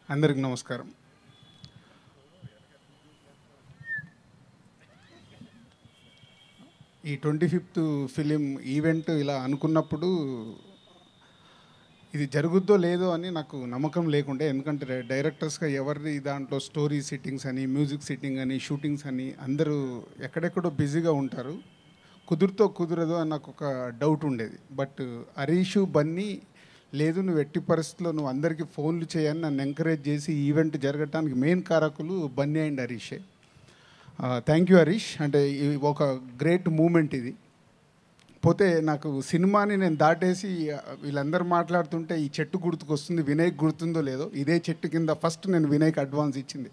అందరికి నమస్కారం ఈ ట్వంటీ ఫిఫ్త్ ఫిలిం ఈవెంట్ ఇలా అనుకున్నప్పుడు ఇది జరుగుద్దో లేదో అని నాకు నమ్మకం లేకుండే ఎందుకంటే డై- డైరెక్టర్స్గా ఎవరి దాంట్లో స్టోరీ సిట్టింగ్స్ అని మ్యూజిక్ సిట్టింగ్ అని షూటింగ్స్ అని అందరూ ఎక్కడెక్కడో బిజీగా ఉంటారు కుదురుతో కుదరదు అని నాకు ఒక డౌట్ ఉండేది బట్ హరీషు బన్నీ లేదు నువ్వు ఎట్టి పరిస్థితుల్లో నువ్వు అందరికీ ఫోన్లు చేయని నన్ను ఎంకరేజ్ చేసి ఈ ఈవెంట్ జరగటానికి మెయిన్ కారకులు బన్నీ అండ్ హరీషే థ్యాంక్ యూ హరీష్ అంటే ఇది ఒక గ్రేట్ మూమెంట్ ఇది పోతే నాకు సినిమాని నేను దాటేసి ఆ, వీళ్ళందరూ మాట్లాడుతుంటే ఈ చెట్టు గుర్తుకొస్తుంది వినయ్ గుర్తుందో లేదో ఇదే చెట్టు కింద ఫస్ట్ నేను వినయ్కి అడ్వాన్స్ ఇచ్చింది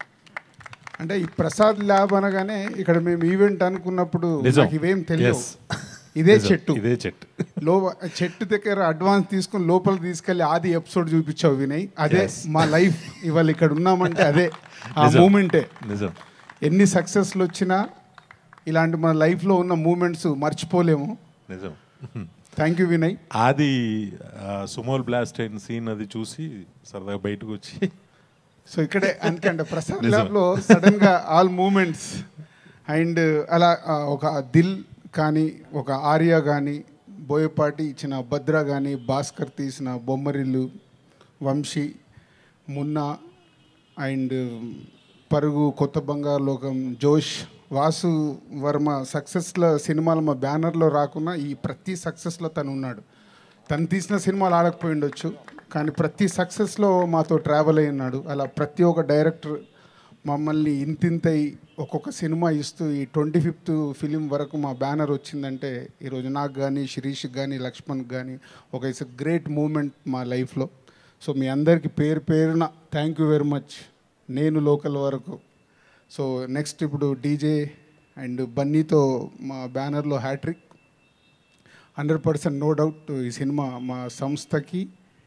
అంటే ఈ ప్రసాద్ ల్యాబ్ అనగానే ఇక్కడ మేము ఈవెంట్ అనుకున్నప్పుడు నిజం. నాకు ఇవేం తెలియదు Yes. ఇదే నిజం. చెట్టు ఇదే చెట్టు లో చెట్టు దగ్గర అడ్వాన్స్ తీసుకుని లోపల తీసుకెళ్లి ఆది ఎపిసోడ్ చూపించావు వినయ్ అదే Yes. మా లైఫ్ ఇవాళ ఇక్కడ ఉన్నామంటే అదే ఆ నిజం. మూమెంటే నిజం ఎన్ని సక్సెస్లు వచ్చినా ఇలాంటి మన లైఫ్లో ఉన్న మూమెంట్స్ మర్చిపోలేము నిజం థ్యాంక్ యూ వినయ్ ఆది ఆ, సుమోల్ బ్లాస్ట్ అయిన సీన్ అది చూసి సరదాగా బయటకు వచ్చి సో ఇక్కడే అందుకంటే ప్రసాద్ నిజం. ల్యాబ్లో సడన్ గా ఆల్ మూమెంట్స్ అండ్ అలా ఆ, ఒక దిల్ కానీ ఒక ఆర్య కానీ బోయపాటి ఇచ్చిన భద్ర కానీ భాస్కర్ తీసిన బొమ్మరిల్లు వంశీ మున్నా అండ్ పరుగు కొత్త బంగారు లోకం జోష్ వాసు వర్మ సక్సెస్ల సినిమాలు మా బ్యానర్లో రాకున్నా ఈ ప్రతి సక్సెస్లో తను ఉన్నాడు తను తీసిన సినిమాలు ఆడకపోయి ఉండొచ్చు కానీ ప్రతి సక్సెస్లో మాతో ట్రావెల్ అయి ఉన్నాడు అలా ప్రతి ఒక్క డైరెక్టర్ మమ్మల్ని ఇంతింతై ఒక్కొక్క సినిమా ఇస్తూ ఈ ట్వంటీ ఫిఫ్త్ ఫిలిం వరకు మా బ్యానర్ వచ్చిందంటే ఈరోజు నాకు కానీ శిరీష్కి కానీ లక్ష్మణ్కి కానీ ఒక ఇట్స్ గ్రేట్ మూమెంట్ మా లైఫ్లో సో మీ అందరికీ పేరు పేరున థ్యాంక్ యూ వెరీ మచ్ నేను లోకల్ వరకు సో నెక్స్ట్ ఇప్పుడు డీజే అండ్ బన్నీతో మా బ్యానర్లో hat trick hundred percent no doubt ఈ సినిమా మా సంస్థకి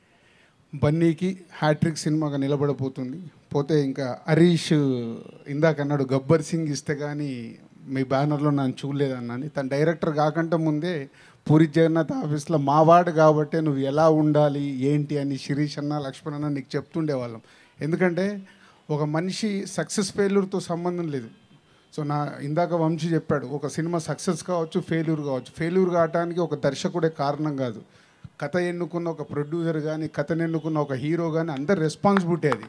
బన్నీకి హ్యాట్రిక్ సినిమాగా నిలబడబోతుంది పోతే ఇంకా హరీష్ ఇందాక అన్నాడు గబ్బర్ సింగ్ ఇస్తే కానీ మీ బ్యానర్లో నన్ను చూడలేదన్నాని తన డైరెక్టర్ కాకుండా ముందే పూరి జగన్నాథ్ ఆఫీస్లో మావాడు కాబట్టే నువ్వు ఎలా ఉండాలి ఏంటి అని శిరీష్ అన్న లక్ష్మణ్ అన్న నీకు చెప్తుండేవాళ్ళం ఎందుకంటే ఒక మనిషి సక్సెస్ ఫెయిల్యూర్తో సంబంధం లేదు సో నా ఇందాక వంశీ చెప్పాడు ఒక సినిమా సక్సెస్ కావచ్చు ఫెయిల్యూర్ కావచ్చు ఫెయిల్యూర్ కావడానికి ఒక దర్శకుడే కారణం కాదు కథ ఎన్నుకున్న ఒక ప్రొడ్యూసర్ కానీ కథను ఎన్నుకున్న ఒక హీరో కానీ అందరి రెస్పాన్సిబిలిటీ అది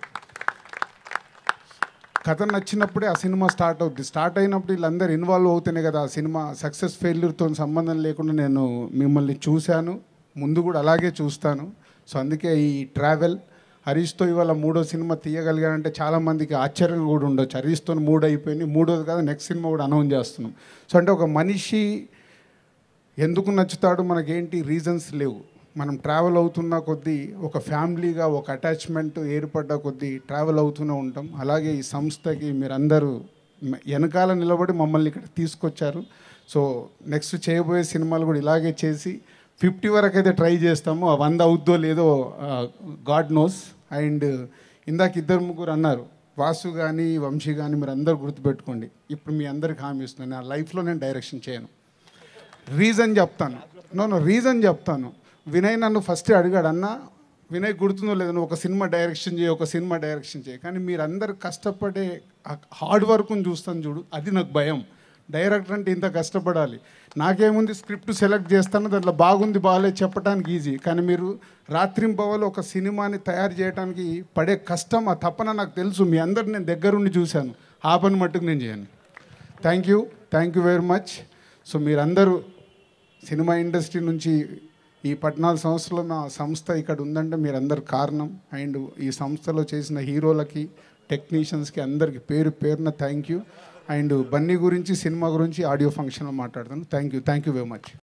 కథ నచ్చినప్పుడే ఆ సినిమా స్టార్ట్ అవుద్ది స్టార్ట్ అయినప్పుడు వీళ్ళందరూ ఇన్వాల్వ్ అవుతేనే కదా ఆ సినిమా సక్సెస్ ఫెయిల్యూర్తో సంబంధం లేకుండా నేను మిమ్మల్ని చూశాను ముందు కూడా అలాగే చూస్తాను సో అందుకే ఈ ట్రావెల్ హరీష్తో ఇవాళ మూడో సినిమా తీయగలిగానంటే చాలామందికి ఆశ్చర్యం కూడా ఉండొచ్చు హరీష్తో మూడు అయిపోయింది మూడోది కాదు నెక్స్ట్ సినిమా కూడా అనౌన్స్ చేస్తున్నాం సో అంటే ఒక మనిషి ఎందుకు నచ్చుతాడు మనకేంటి రీజన్స్ లేవు మనం ట్రావెల్ అవుతున్న కొద్దీ ఒక ఫ్యామిలీగా ఒక అటాచ్మెంట్ ఏర్పడ్డ కొద్దీ ట్రావెల్ అవుతూనే ఉంటాం అలాగే ఈ సంస్థకి మీరందరూ మ- వెనకాల నిలబడి మమ్మల్ని ఇక్కడ తీసుకొచ్చారు సో నెక్స్ట్ చేయబోయే సినిమాలు కూడా ఇలాగే చేసి ఫిఫ్టీ వరకు అయితే ట్రై చేస్తాము ఆ వంద అవుద్దో లేదో గాడ్ నోస్ అండ్ ఇందాక ఇద్దరు ముగ్గురు అన్నారు వాసు కానీ వంశీ కానీ మీరు అందరు గుర్తుపెట్టుకోండి ఇప్పుడు మీ అందరికి హామీ ఇస్తున్నాను నా లైఫ్లో నేను డైరెక్షన్ చేయను రీజన్ చెప్తాను నో నో రీజన్ చెప్తాను వినయ్ నన్ను ఫస్ట్ అడిగాడు అన్న వినయ్ గుర్తుందో లేదో నువ్వు ఒక సినిమా డైరెక్షన్ చేయి ఒక సినిమా డైరెక్షన్ చేయి కానీ మీరందరు కష్టపడే హార్డ్ వర్క్ని చూస్తాను చూడు అది నాకు భయం డైరెక్టర్ అంటే ఇంత కష్టపడాలి నాకేముంది స్క్రిప్ట్ సెలెక్ట్ చేస్తాను దాంట్లో బాగుంది బాగాలేదు చెప్పడానికి ఈజీ కానీ మీరు రాత్రింపవలు ఒక సినిమాని తయారు చేయడానికి పడే కష్టం ఆ తపన నాకు తెలుసు మీ అందరు నేను దగ్గరుండి చూశాను ఆ పని మట్టుకు నేను చేయను thank you thank you very much so మీరందరూ సినిమా ఇండస్ట్రీ నుంచి ఈ పద్నాలుగు సంవత్సరాలు నా సంస్థ ఇక్కడ ఉందంటే మీరందరు కారణం అండ్ ఈ సంస్థలో చేసిన హీరోలకి టెక్నీషియన్స్కి అందరికి పేరు పేరున థ్యాంక్ యూ అండ్ బన్నీ గురించి సినిమా గురించి ఆడియో ఫంక్షన్లో మాట్లాడతాను thank you thank you very much